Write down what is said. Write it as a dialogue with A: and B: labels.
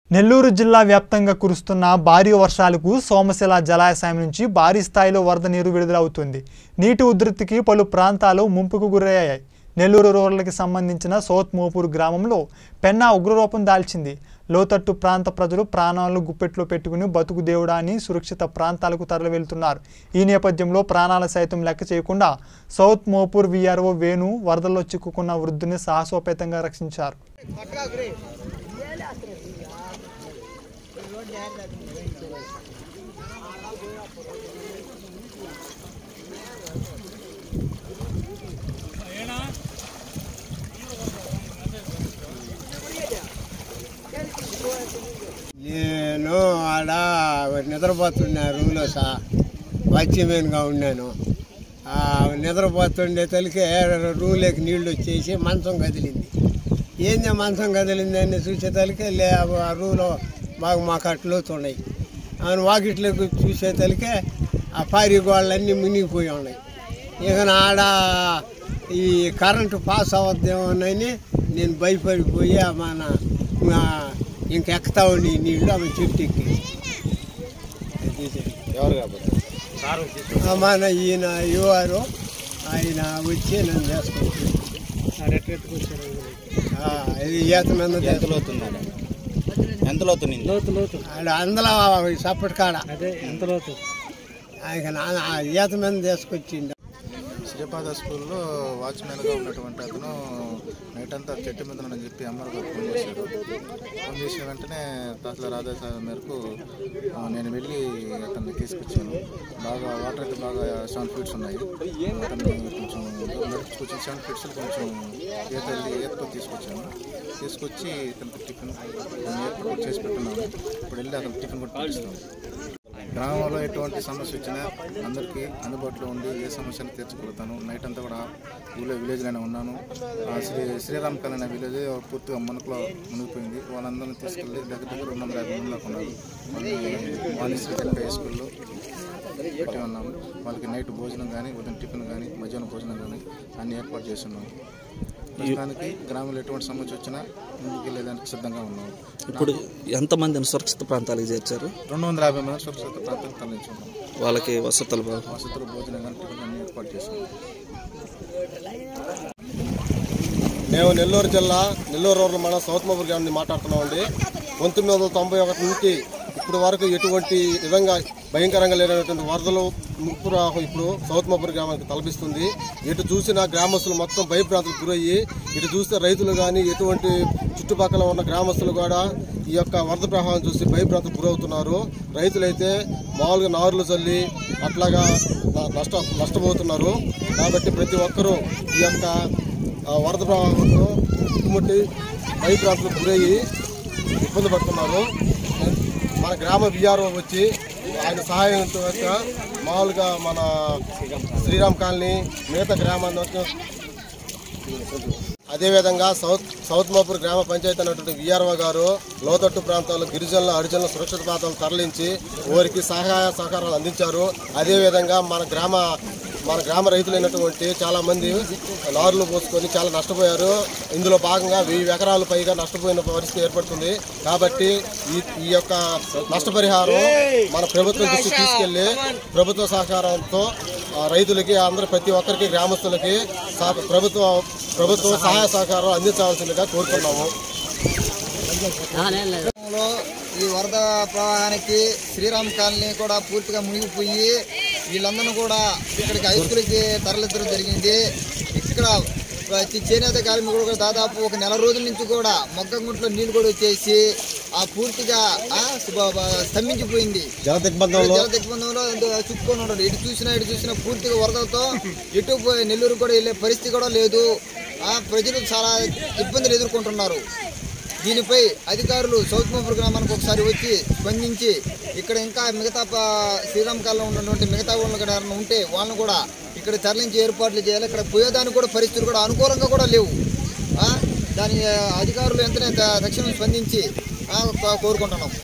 A: నెల్లూరు జిల్లా వ్యాప్తంగా కురుస్తున్న భారీ వర్షాలకు సోమశిల జలాశయం నుంచి భారీ స్థాయిలో వరద నీరు విడుదలవుతుంది నీటి ఉధృతికి పలు ప్రాంతాలు ముంపుకు గురయ్యాయి నెల్లూరు రూరల్కి సంబంధించిన సౌత్ మోపూర్ గ్రామంలో పెన్నా ఉగ్రరూపం దాల్చింది లోతట్టు ప్రాంత ప్రజలు ప్రాణాలను గుప్పెట్లో పెట్టుకుని బతుకు దేవుడా అని సురక్షిత ప్రాంతాలకు తరలి వెళ్తున్నారు ఈ నేపథ్యంలో ప్రాణాల సైతం లెక్క చేయకుండా సౌత్ మోపూర్ విఆర్ఓ వేణు వరదల్లో చిక్కుకున్న వృద్ధుని సాహసోపేతంగా రక్షించారు
B: నేను ఆడ నిద్రపోతున్నా రూమ్లో సా వాచ్మెన్గా ఉన్నాను ఆ నిద్రపోతుండే తలికే రూమ్లోకి నీళ్లు వచ్చేసి మంచం కదిలింది ఏంది మంచం కదిలింది అని చూసేతలికే లే ఆ రూలో బాగా మా కట్లు ఉన్నాయి ఆయన వాకిట్లోకి చూసేతలికే ఆ పారి గోళ్ళన్నీ మునిగిపోయి ఉన్నాయి ఇక ఆడ ఈ కరెంటు పాస్ అవద్దేమోనని నేను భయపడిపోయి ఆ మన ఆ, ఇంకెక్కుతా ఉండి ఈ నీళ్ళు ఆమె చెట్టు ఎక్కి
C: ఎవరు కాబట్టి
B: ఆ మన ఈయన యువారు ఆయన వచ్చి నన్ను చేసుకుంటాడు ఇది ఈత మీద
C: ఎంత లోతున్నాడు ఎంత లోతునింది
B: ఆడ అందులో సప్పటి కాడ
D: అదే ఎంత లోతు
B: ఆయన నా- ఆ ఈత మీద తీసుకొచ్చిండు
E: శ్రీపాద స్కూల్లో వాచ్మెన్గా ఉన్నటువంటి అతను నైట్ అంతా చెట్టు మీద అని చెప్పి అమ్మగారు ఫోన్ చేశారు ఫోన్ చేసిన వెంటనే తహసీల్దార్ ఆదేశాల మేరకు ఆ, నేను వెళ్ళి అతన్ని తీసుకొచ్చాను బాగా వాటర్ అయితే బాగా సెవెన్ ఫీట్స్ ఉన్నాయి అతన్ని కొంచెం నడుచుకొచ్చి సెవెన్ ఫీట్స్ కొంచెం ఈత వెళ్ళి ఈతతో తీసుకొచ్చాను తీసుకొచ్చి ఇతనికి టిఫిన్ ఏర్పాటు చేసి పెట్టున్నాను ఇప్పుడు వెళ్ళి అతను టిఫిన్ కూడా పెట్టిస్తాను గ్రామంలో ఎటువంటి సమస్య వచ్చినా అందరికీ అందుబాటులో ఉండి ఏ సమస్యను తీర్చగలుగుతాను నైట్ అంతా కూడా ఊళ్ళో విలేజ్లోనే ఉన్నాను ఆ శ్రీ శ్రీరామ్ కళ్యాణ్ అనే విలేజ్ పూర్తిగా మునుకులో మునిగిపోయింది వాళ్ళందరినీ తీసుకెళ్ళి దగ్గర దగ్గర రెండు వందల యాభై మంది దాకా ఉన్నారు వాళ్ళని వాణిశ్రీ తెలుగు హై స్కూల్లో పెట్టి ఉన్నాము వాళ్ళకి నైట్ భోజనం కానీ ఉదయం టిఫిన్ కానీ మధ్యాహ్నం భోజనం కానీ అన్ని ఏర్పాటు చేస్తున్నాము ప్రస్తుతానికి గ్రామంలో ఎటువంటి సమస్య వచ్చినా ముందుకు వెళ్ళేదానికి సిద్ధంగా ఉన్నాము
C: ఇప్పుడు ఎంతమందిని సురక్షిత ప్రాంతాలకు చేర్చారు
E: రెండు వందల యాభై మంది సురక్షిత ప్రాంతాలకు తరలించున్నాము
C: వాళ్ళకి వసతులు బాగా
E: వసతులు భోజనం కానీ టిఫిన్ అన్ని ఏర్పాటు చేసాం
F: మేము నెల్లూరు జిల్లా నెల్లూరు రూరల్ మండలం సౌత్ మోబూర్ గ్రామం నుంచి మాట్లాడుతున్నామండి పంతొమ్మిది వందల తొంభై ఒకటి నుంచి ఇప్పటి వరకు ఎటువంటి విధంగా భయంకరంగా లేనటువంటి వరదలు ముప్పు ప్రవాహం ఇప్పుడు సౌత్ మోబూర్ గ్రామానికి తలపిస్తుంది ఎటు చూసినా గ్రామస్తులు మొత్తం భయభ్రాంతులకు గురయ్యి ఇటు చూస్తే రైతులు కానీ ఎటువంటి చుట్టుపక్కల ఉన్న గ్రామస్తులు కూడా ఈ యొక్క వరద ప్రవాహం చూసి భయభ్రాంతులకు గురవుతున్నారు రైతులైతే మామూలుగా నారులు చల్లి అట్లాగా న- నష్ట నష్టపోతున్నారు కాబట్టి ప్రతి ఒక్కరూ ఈ యొక్క ఆ వరద ప్రవాహంతో చుట్టుముట్టి భయభ్రాంతులకు గురయ్యి ఇబ్బంది పడుతున్నారు మన గ్రామ విఆర్ఓ వచ్చి ఆయన సహాయంతో యొక్క మామూలుగా మన శ్రీరామ్ కాలనీ మిగతా గ్రామాన్ని వచ్చి అదేవిధంగా సౌత్ సౌత్ మోపూర్ గ్రామ పంచాయతీ అన్నటువంటి విఆర్ఓ గారు లోతట్టు ప్రాంతాలు గిరిజనుల హరిజనుల సురక్షిత ప్రాంతాలను తరలించి వారికి సహాయ సహకారాలు అందించారు అదేవిధంగా మన గ్రామ మన గ్రామ రైతులైనటువంటి చాలా మంది నారులు పోసుకొని చాలా నష్టపోయారు ఇందులో భాగంగా వెయ్యి ఎకరాలు పైగా నష్టపోయిన పరిస్థితి ఏర్పడుతుంది కాబట్టి ఈ ఈ యొక్క నష్టపరిహారం మన ప్రభుత్వం దృష్టికి తీసుకెళ్లి ప్రభుత్వ సహకారంతో ఆ, రైతులకి అందరూ ప్రతి ఒక్కరికి గ్రామస్తులకి సహ- ప్రభుత్వ ప్రభుత్వం సహాయ సహకారం అందించవలసిందిగా కోరుతున్నాము
G: లో ఈ వరద ప్రవాహానికి శ్రీరామ్ కాలనీ కూడా పూర్తిగా మునిగిపోయి వీళ్ళందరూ కూడా ఇక్కడికి హై స్కూల్కి తరలించడం జరిగింది ఇక్కడ ప్రతి చేనేత కార్మికులు కూడా దాదాపు ఒక నెల రోజుల నుంచి కూడా మొగ్గగుంట్లో నీళ్లు కూడా వచ్చేసి ఆ పూర్తిగా ఆ, బ- బ- స్తంభించిపోయింది
F: జల దిగ్బంధంలో
G: జల దిగ్బంధంలో చుట్టుకొని ఉండడు ఇటు చూసినా ఇటు చూసినా పూర్తిగా వరదలతో ఇటు పోయి నెల్లూరు కూడా వెళ్ళే పరిస్థితి కూడా లేదు ఆ ప్రజలు చాలా ఇబ్బందులు ఎదుర్కొంటున్నారు దీనిపై అధికారులు సౌత్ మోపూర్ గ్రామానికి ఒకసారి వచ్చి స్పందించి ఇక్కడ ఇంకా మిగతా ప- శ్రీరామ్ కాలంలో ఉన్నటువంటి మిగతా వాళ్ళు కూడా ఎవరైనా ఉంటే వాళ్ళని కూడా ఇక్కడ తరలించి ఏర్పాట్లు చేయాలి ఇక్కడ పోయేదానికి కూడా పరిస్థితులు కూడా అనుకూలంగా కూడా లేవు ఆ, దాని ఆ, అధికారులు వెంటనే త- తక్షణం స్పందించి ఆ, కోరుకుంటున్నాం